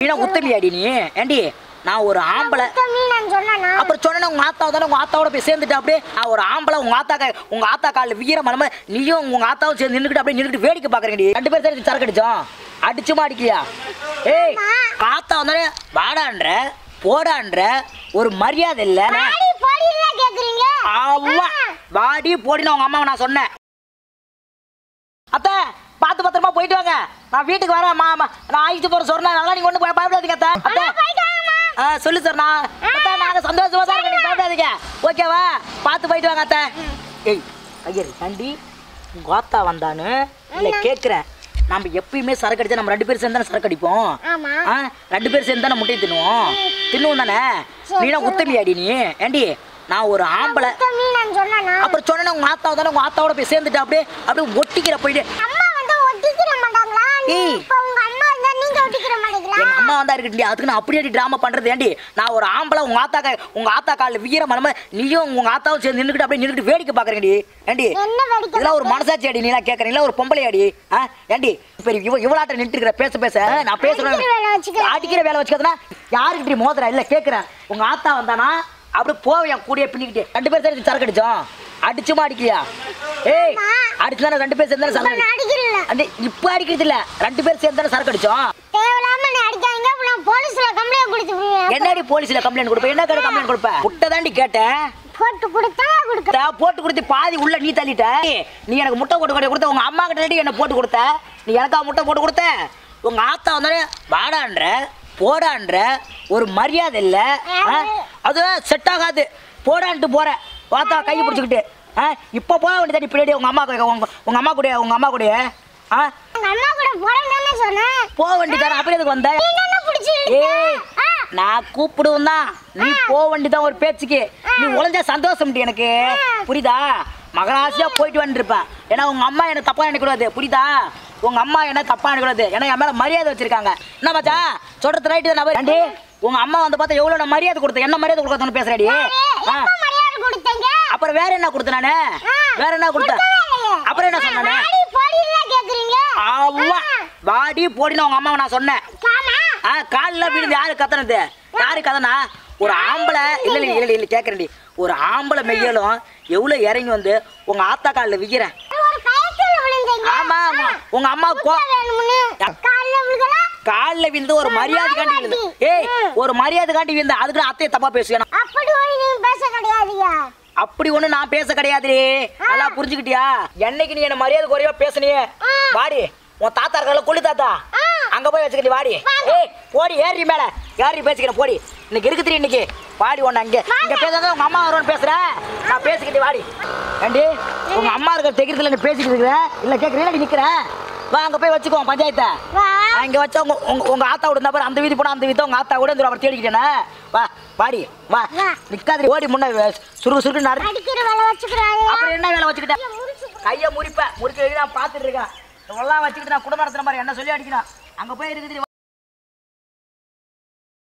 நீனா உத்தமியாடி நீ ஏண்டி நான் ஒரு ஆம்பளை உத்தமி நான் சொன்னேனா அப்புறம் சொன்னா உங்க ஆத்தா தானே உங்க ஆத்தாவோட போய் சேர்ந்துட்டு அப்படியே நான் ஒரு ஆம்பளை உங்க ஆத்தா கா- உங்க ஆத்தா காலில் வீர மனம நீயும் உங்க ஆத்தாவும் சேர்ந்து நின்றுட்டு அப்படியே நின்றுட்டு வேடிக்கை பாக்குறீங்க ரெண்டு பேரும் சேர்ந்து சரக்கு அடிச்சோம் அடிச்சுமா அடிக்கலையா ஏய் ஆத்தா வந்தானே வாடான்ற போடான்ற ஒரு மரியாதை இல்ல பாடி போடில கேக்குறீங்க ஆமா வாடி போடின்னு உங்க அம்மாவை நான் சொன்னேன் அத்தை பார்த்து பத்திரமா போயிட்டு வாங்க நான் வீட்டுக்கு வரேன் மாமா நான் ஆயிட்டு போற சொன்னா நல்லா நீங்க ஒண்ணு பயப்படாதீங்க அத்தை அத்தை போயிட்டு வாங்கம்மா ஆ சொல்லு சார் நான் அத்தை நாங்க சந்தோஷமா தான் இருக்கோம் நீங்க பயப்படாதீங்க ஓகேவா பார்த்து போயிட்டு வாங்க அத்தை ஏய் ஐயர் நண்டி உங்க ஆத்தா வந்தானு இல்ல கேக்குறேன் நம்ம எப்பயுமே சரக்கு அடிச்சா நம்ம ரெண்டு பேரும் சேர்ந்து தானே சரக்கு அடிப்போம் ஆமா ஆ ரெண்டு பேரும் சேர்ந்து தானே முட்டை தின்னுவோம் தின்னுவோம் தானே நீனா உத்தமியாடி நீ ஏண்டி நான் ஒரு ஆம்பளை உத்தமி நான் சொன்னேனா அப்புறம் சொன்னா உங்க ஆத்தா தானே உங்க ஆத்தாவோட போய் சேர்ந்துட்டு அப்படியே அப்படியே ஒட்டிக்கிற போயிட்டு அம்மா வந்து ஒட்டிக்கிற மாட்டாங்களா நீ ஏய். இப்ப உங்க அம்மா இருந்தா நீங்க ஒட்டிக்கிற மாட்டீங்களா எங்க அம்மா வந்தா இருக்கட்டி அதுக்கு நான் அப்படியே டிராமா பண்றது ஏண்டி நான் ஒரு ஆம்பளை உங்க ஆத்தா கா- உங்க ஆத்தா காலில் வீர மனம நீயும் உங்க ஆத்தாவும் சேர்ந்து நின்றுட்டு அப்படியே நின்றுட்டு வேடிக்கை பாக்குறேன்டி ஏண்டி என்ன வேடிக்கை இதெல்லாம் ஒரு மனசாட்சி அடி நீலாம் கேட்கறீங்களா ஒரு பொம்பளை அடி ஆ ஏண்டி இப்ப இவ இவளாட்ட நின்று இருக்கிற பேச பேச நான் பேசுறேன் அடிக்கிற வேலை வச்சுக்க. அடிக்கிற வேலை வச்சுக்கிறதுனா யாருக்கிட்ட மோதுறா இல்ல கேக்குறேன் உங்க ஆத்தா வந்தானா அப்படியே போவேன் என் கூடயே பின்னிக்கிட்டு ரெண்டு பேரும் சேர்ந்து சரக்கு அடிச்சோம் அடிச்சுமா அடிக்கலையா ஏய் அடிச்சுதானே ரெண்டு பேரும் சேர்ந்து சரக்கு நான் அடிக்கல அந்த இப்ப அடிக்கிறது இல்ல ரெண்டு பேரும் சேர்ந்து தானே சரக்கு அடிச்சோம் தேவையில்லாம நீ அடிக்காதீங்க அப்ப நான் போலீஸ்ல கம்ப்ளைண்ட் கொடுத்துருவேன் என்னடி போலீஸ்ல கம்ப்ளைண்ட் கொடுப்ப என்ன கேட்ட கம்ப்ளைண்ட் கொடுப்ப முட்டை தாண்டி கேட்டேன் போட்டு கொடுத்தா கொடுக்க டா, போட்டு கொடுத்து பாதி உள்ள நீ தள்ளிட்ட நீ எனக்கு முட்டை போட்டு கொண்டு கொடுத்த உங்க அம்மா கிட்ட என்ன போட்டு கொடுத்த நீ எனக்கா முட்டை போட்டு கொடுத்த உங்க ஆத்தா வந்தாலே வாடான்ற போடான்ற ஒரு மரியாதை இல்ல ஆ? அது செட் ஆகாது போடான்ட்டு போற வாத்தா கையை பிடிச்சிக்கிட்டு ஆ இப்போ போக வேண்டியது பின்னாடி உங்க அம்மா கூட- உங்க உங்க அம்மா கூட உங்க அம்மா கூட ஆ எங்க அம்மா கூட போறேன்னு தானே சொன்னேன் போக வேண்டியதானே அப்படி எதுக்கு வந்த நீ என்ன பிடிச்சி ஏய் நான் கூப்பிடுவேன் தான் நீ போக வேண்டியதான் ஒரு பேச்சுக்கு நீ உழைஞ்சா சந்தோஷம் எனக்கு புரியுதா மகராசியா போயிட்டு வந்துருப்பேன் ஏன்னா உங்க அம்மா என்ன தப்பா நினைக்கூடாது புரியுதா உங்க அம்மா என்ன தப்பா நினைக்கூடாது ஏன்னா என் மேல மரியாதை வச்சிருக்காங்க என்ன மச்சா சொல்றது ரைட்டு தான் ஆண்டி உங்க அம்மா வந்து பார்த்தா எவ்வளவு நான் மரியாதை கொடுத்த என்ன மரியாதை கொடுக்கறதுன்னு பேசுறடி ஆ எப்ப மரியாதை கொடுத்தீங்க அப்புறம் வேற என்ன கொடுத்த நானு வேற என்ன கொடுத்த அப்புறம் என்ன சொன்னானே பாடி போடில கேக்குறீங்க ஆமா வாடி போடின்னு உங்க அம்மாவை நான் சொன்னேன் காமா ஆ காலில் விழுந்து யாரு கத்தனது யாரு கதனா ஒரு ஆம்பளை இல்ல இல்ல இல்ல இல்ல கேக்குறேன்டி ஒரு ஆம்பளை மெய்யலும் எவ்வளவு இறங்கி வந்து உங்க ஆத்தா காலில் விக்கிறேன் ஒரு பயத்துல விழுந்தீங்க ஆமா ஆமா உங்க அம்மா கோ வேணும்னு கால்ல விழுகல காலில் விழுந்து ஒரு மரியாதை காண்டி விழுந்து ஏய் ஒரு மரியாதை காண்டி விழுந்து அதுக்கு அத்தையை தப்பா பேசுவேன் அப்படி ஒரு நீங்க பேச கிடையாதுயா அப்படி ஒண்ணு நான் பேச கிடையாதுடி நல்லா புரிஞ்சுக்கிட்டியா என்னைக்கு நீ என்ன மரியாதை குறைவா பேசுனியே வாடி உன் தாத்தா இருக்கல கொள்ளு தாத்தா அங்க போய் வச்சுக்கிட்டு வாடி ஏய் போடி ஏறி மேல ஏறி பேசிக்கிறேன் போடி இன்னைக்கு இருக்குது இன்னைக்கு வாடி ஒண்ணு அங்க இங்க பேசாத உங்க அம்மா வரும்னு பேசுறேன் நான் பேசிக்கிட்டு வாடி ஏண்டி உங்க அம்மா இருக்கிற தெக்கிறதுல நீ பேசிக்கிட்டு இருக்கிற இல்ல கேக்குறீங்களா நீ நிக்கிறேன் வா அங்க போய் வச்சுக்கோ பஞ்சாயத்தை வா நான் இங்க வச்சா உங்க உங்க- உங்க ஆத்தா கூட இருந்தா பாரு அந்த வீதி போனா அந்த வீதி உங்க ஆத்தா கூட இந்த அவர் தேடிக்கிட்டேனே வா வாடி வா வா. நிக்காதடி ஓடி முன்ன சுருக்கு சுருக்கு நட அடிக்கிற வேலை வச்சுக்கிறாங்க அப்புறம் என்ன வேலை வச்சுக்கிட்டேன் கையை முறிப்பேன் முறிக்க நான் பார்த்துட்டு இருக்கேன் இதெல்லாம் வச்சுக்கிட்டு நான் குடும்பம் நடத்துற மாதிரி என்ன சொல்லி அடிக்கிறான் அங்க போய் இருக்குது